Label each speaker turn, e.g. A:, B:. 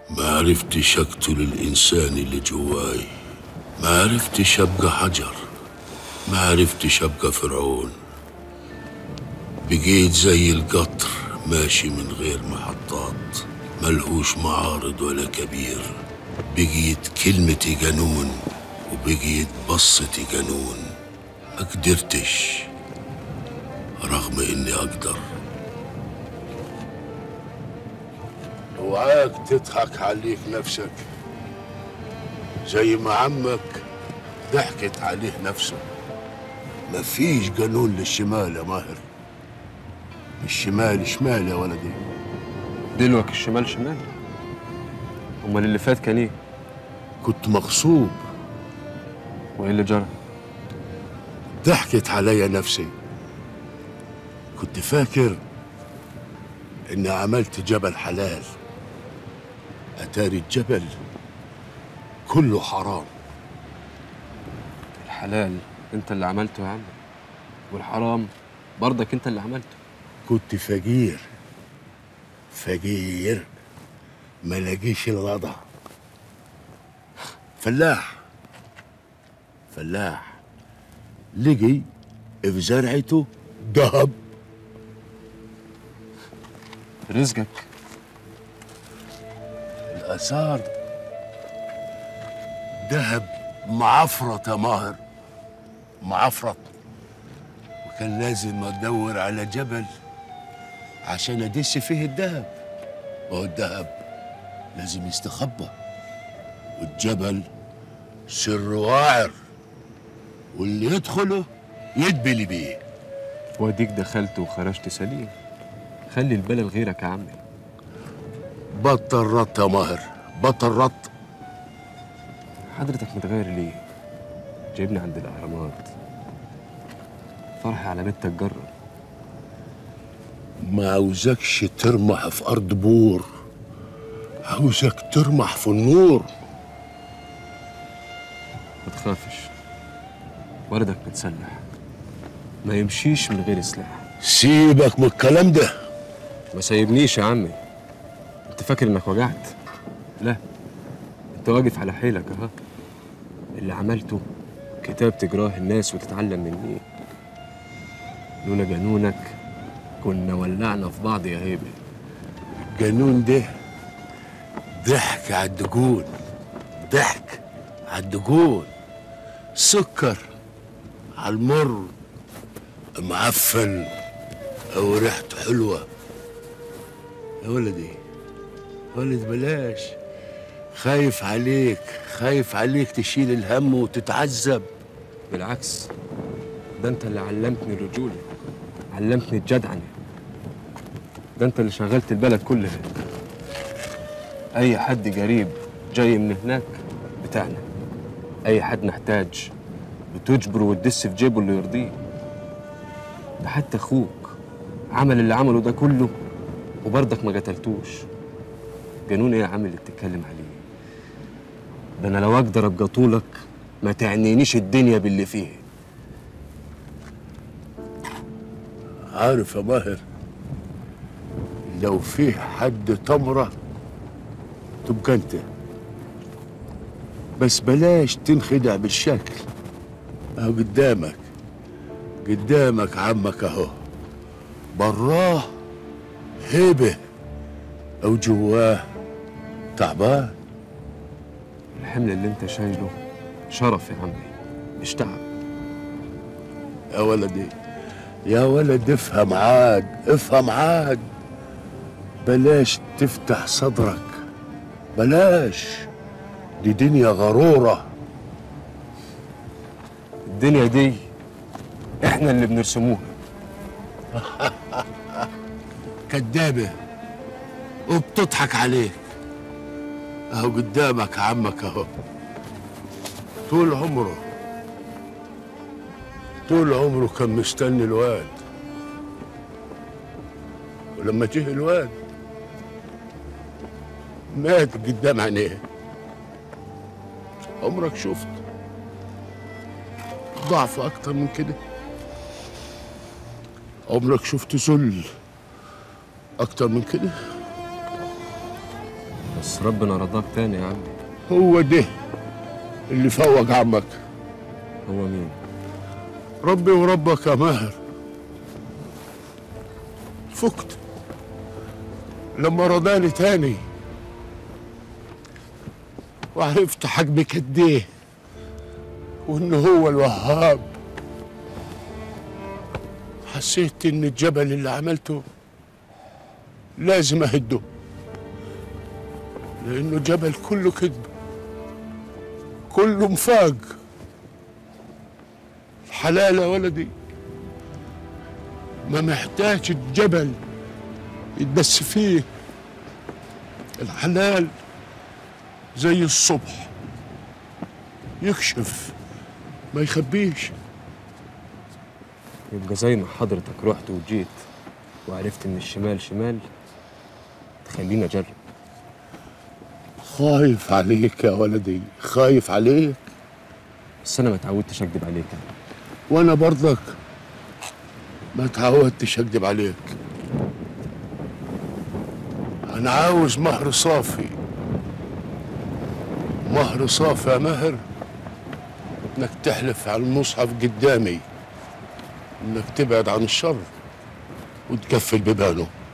A: ما عرفتش اقتل الانسان اللي جواي ما عرفتش ابقى حجر ما عرفتش ابقى فرعون بقيت زي القطر ماشي من غير محطات ملهوش معارض ولا كبير بقيت كلمتي جنون وبقيت بصتي جنون ما قدرتش رغم اني اقدر اوعاك تضحك عليك نفسك زي ما عمك ضحكت عليه نفسه مفيش قانون للشمال يا ماهر الشمال شمال يا ولدي
B: دلوك الشمال شمال امال اللي فات كان ايه
A: كنت مغصوب
B: وايه اللي جرى
A: ضحكت عليا نفسي كنت فاكر اني عملت جبل حلال اتاري الجبل كله حرام
B: الحلال انت اللي عملته يا عم والحرام برضك انت اللي عملته
A: كنت فقير فقير ما لاقيش الوضع فلاح فلاح لقي في زرعته ذهب
B: رزقك
A: الآثار ذهب معفرط يا ماهر معفرط وكان لازم ادور على جبل عشان ادس فيه الذهب وهو الذهب لازم يستخبى والجبل سر واعر واللي يدخله يدبل بيه
B: واديك دخلت وخرجت سليم خلي البلا لغيرك يا عمي
A: بطل رط يا ماهر بطل رط
B: حضرتك متغير ليه جايبني عند الاهرامات فرحي على بيتك جرب
A: ما عاوزكش ترمح في ارض بور عاوزك ترمح في النور
B: ما تخافش وردك متسلح ما يمشيش من غير سلاح
A: سيبك من الكلام ده
B: ما سايبنيش يا عمي انت فاكر انك وجعت لا انت واقف على حيلك اهو اللي عملته كتاب تجراه الناس وتتعلم مني لولا جنونك كنا ولعنا في بعض يا هيبه
A: الجنون ده ضحك على الدجون ضحك على الدجون سكر على المر معفن او ريحته حلوه يا ولدي ولد بلاش خايف عليك خايف عليك تشيل الهم وتتعذب
B: بالعكس ده انت اللي علمتني الرجوله علمتني الجدعنه ده انت اللي شغلت البلد كلها اي حد قريب جاي من هناك بتاعنا اي حد محتاج بتجبره وتدس في جيبه اللي يرضيه ده حتى اخوك عمل اللي عمله ده كله وبرضك ما قتلتوش جنون ايه يا عم اللي بتتكلم عليه ده انا لو اقدر ابقى طولك ما تعنينيش الدنيا باللي فيها
A: عارف يا ماهر لو فيه حد تمرة تبقى انت بس بلاش تنخدع بالشكل اهو قدامك قدامك عمك اهو براه هيبة او جواه تعبان
B: الحمل اللي انت شايله شرف يا عمي مش تعب
A: يا ولدي يا ولد افهم عاد افهم عاد بلاش تفتح صدرك بلاش دي دنيا غرورة
B: الدنيا دي احنا اللي بنرسموها
A: كدابة وبتضحك عليك اهو قدامك عمك اهو طول عمره طول عمره كان مستني الواد ولما جه الواد مات قدام عينيه عمرك شفت ضعف اكتر من كده عمرك شفت ذل اكتر من كده
B: بس ربنا رضاك تاني يا عم
A: هو ده اللي فوق عمك
B: هو مين
A: ربي وربك يا ماهر فقت لما رضاني تاني وعرفت حجم كديه وانه هو الوهاب حسيت ان الجبل اللي عملته لازم اهده لانه جبل كله كذب كله مفاق الحلال يا ولدي ما محتاج الجبل يتدس فيه الحلال زي الصبح يكشف ما يخبيش
B: يبقى زي ما حضرتك رحت وجيت وعرفت ان الشمال شمال تخليني اجرب
A: خايف عليك يا ولدي خايف عليك
B: بس انا ما اتعودتش اكدب عليك يعني.
A: وانا برضك ما تعودتش اكذب عليك انا عاوز مهر صافي مهر صافي يا مهر انك تحلف على المصحف قدامي انك تبعد عن الشر وتكفل ببانه